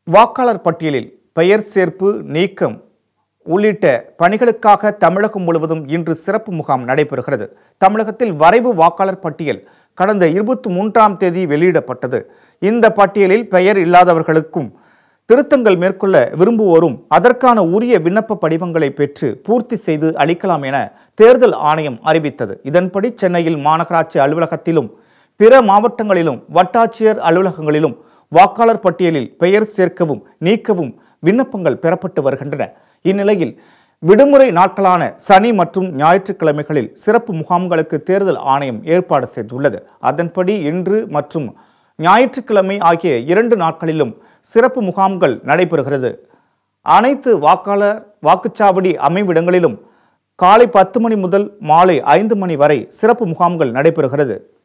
வாக்காளர் பட்டியலில் பெயர் சேர்ப்பு நீக்கம் உள்ளிட்ட பணிகளுக்காக தமிழகம் முழுவதும் இன்று சிறப்பு முகாம் நடைபெறுகிறது தமிழகத்தில் வரைவு வாக்காளர் பட்டியல் கடந்த இருபத்தி மூன்றாம் தேதி வெளியிடப்பட்டது இந்த பட்டியலில் பெயர் இல்லாதவர்களுக்கும் திருத்தங்கள் மேற்கொள்ள விரும்புவோரும் அதற்கான உரிய விண்ணப்ப படிவங்களை பெற்று பூர்த்தி செய்து அளிக்கலாம் என தேர்தல் ஆணையம் அறிவித்தது இதன்படி சென்னையில் மாநகராட்சி அலுவலகத்திலும் பிற மாவட்டங்களிலும் வட்டாட்சியர் அலுவலகங்களிலும் வாக்காளர் பட்டியலில் பெயர் சேர்க்கவும் நீக்கவும் விண்ணப்பங்கள் பெறப்பட்டு வருகின்றன இந்நிலையில் விடுமுறை நாட்களான சனி மற்றும் ஞாயிற்றுக்கிழமைகளில் சிறப்பு முகாம்களுக்கு தேர்தல் ஆணையம் ஏற்பாடு செய்துள்ளது அதன்படி இன்று மற்றும் ஞாயிற்றுக்கிழமை ஆகிய இரண்டு நாட்களிலும் சிறப்பு முகாம்கள் நடைபெறுகிறது அனைத்து வாக்காளர் வாக்குச்சாவடி அமைவிடங்களிலும் காலை பத்து மணி முதல் மாலை ஐந்து மணி வரை சிறப்பு முகாம்கள் நடைபெறுகிறது